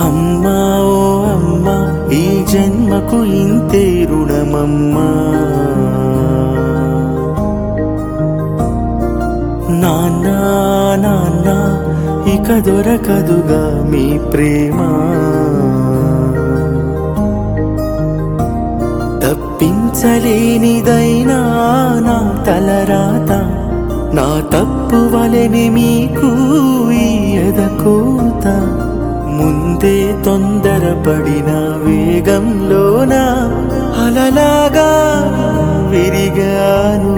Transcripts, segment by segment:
అమ్మా ఓ అమ్మా ఈ జన్మకు ఇంతే రుణమమ్మా నాన్న నాన్న ఇక దొరకదుగా మీ ప్రేమ తప్పించలేనిదైనా నా తలరాత నా తప్పు వలెని మీకు ఈ ఎదకోత ముందే తొందరపడిన వేగంలోన అలలాగా విరిగాను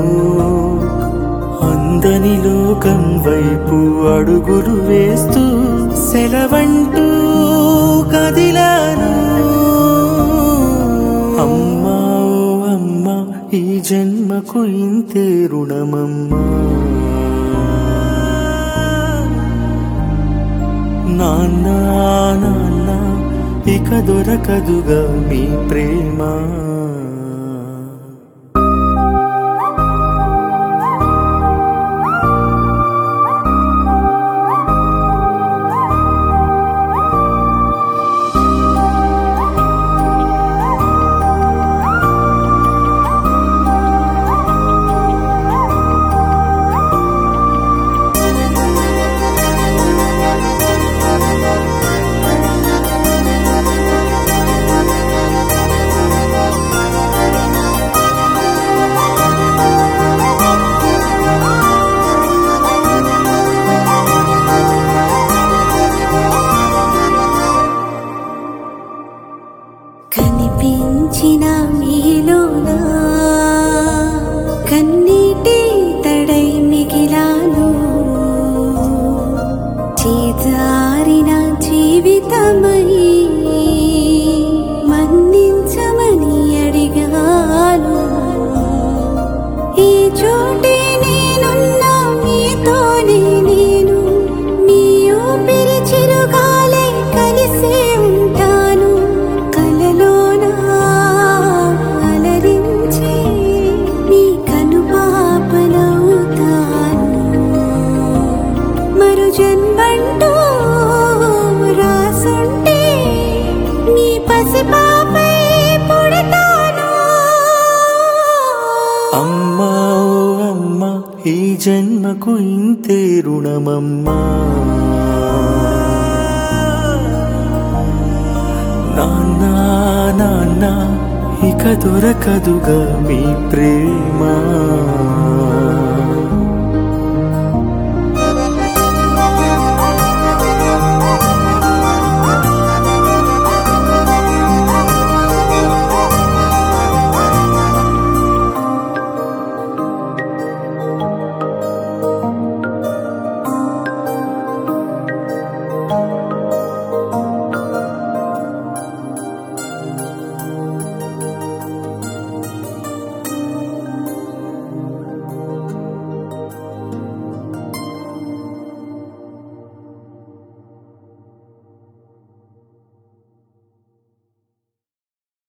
అందని లోకం వైపు అడుగులు వేస్తూ సెలవంటూ కదిలాను అమ్మా ఓ అమ్మా ఈ జన్మకు ఇంతే రుణమమ్మా నాన్న నాన్న ఇక దొరకదుగా మీ ప్రేమ కనిపించిన మీలోనా కన్నీటి తడై మిగిలాను చేజారిన జీవితమై మన్నించమని అడిగాను ఈ చోటే నేనున్నా మీతోనే నేను మీ ఊపిరి చిరుగాలే కలిసే ఉంటాను కలలోనా అలరించి మీ కనుపాపనవుతాను మరు జన్మంటూ రాసుంటే నీ పసిపాపై పుడతాను అమ్మా ఓ అమ్మా ఈ జన్మకు ఇంతే రుణమమ్మా నాన్న నాన్న ఇక దొరకదుగా మీ ప్రేమ